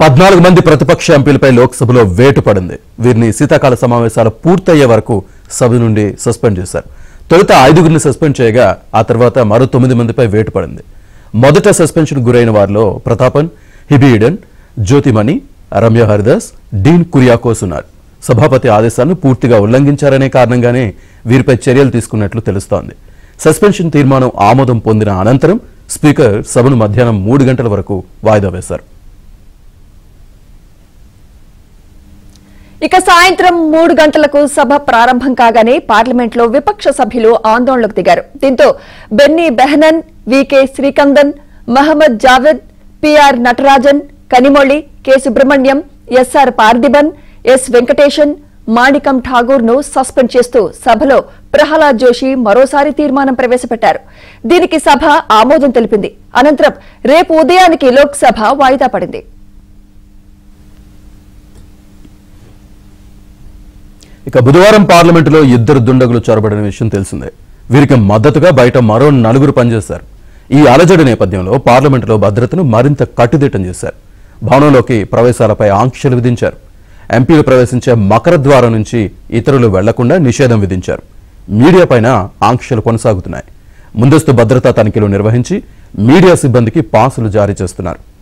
పద్నాలుగు మంది ప్రతిపక్ష ఎంపీలపై లోక్సభలో వేటు పడింది వీరిని శీతాకాల సమావేశాలు పూర్తయ్యే వరకు సభ నుండి సస్పెండ్ చేశారు తొలుత ఐదుగురిని సస్పెండ్ చేయగా ఆ తర్వాత మరో తొమ్మిది మందిపై వేటు పడింది మొదట సస్పెన్షన్ గురైన వారిలో ప్రతాపన్ హిబియిడన్ జ్యోతిమణి రమ్య హరిదాస్ డీన్ కురియాకోస్ ఉన్నారు సభాపతి ఆదేశాలను పూర్తిగా ఉల్లంఘించారనే కారణంగానే వీరిపై చర్యలు తీసుకున్నట్లు తెలుస్తోంది సస్పెన్షన్ తీర్మానం ఆమోదం పొందిన అనంతరం స్పీకర్ సభను మధ్యాహ్నం మూడు గంటల వరకు వాయిదా వేశారు ఇక సాయంత్రం మూడు గంటలకు సభ ప్రారంభం కాగానే పార్లమెంట్ లో విపక్ష సభ్యులు ఆందోళనకు దిగారు దీంతో Benny Behanan V K Sreekandan Mohammed Javed P R Natarajan Kanimozhi K Subramaniam S R Parthiban S Venkatesan Manickam Tagore ను సస్పెండ్ చేస్తూ సభలో ప్రహ్లాద్ జోషి మరోసారి తీర్మానం ప్రవేశపెట్టారు దీనికి సభ ఆమోదం తెలిపింది అనంతరం రేపు ఉదయానికి లోక్సభ వాయిదా పడింది ఇక బుధవారం పార్లమెంటులో ఇద్దరు దుండగులు చొరబడిన విషయం తెలిసిందే వీరికి మద్దతుగా బయట మరో నలుగురు పనిచేశారు ఈ అలజడి నేపథ్యంలో పార్లమెంటులో భద్రతను మరింత కట్టుదిట్టం చేశారు భవనంలోకి ప్రవేశాలపై ఆంక్షలు విధించారు ఎంపీలు ప్రవేశించే మకర ద్వారం నుంచి ఇతరులు వెళ్లకుండా నిషేధం విధించారు మీడియాపైన ఆంక్షలు కొనసాగుతున్నాయి ముందస్తు భద్రతా తనిఖీలు నిర్వహించి మీడియా సిబ్బందికి పాసులు జారీ చేస్తున్నారు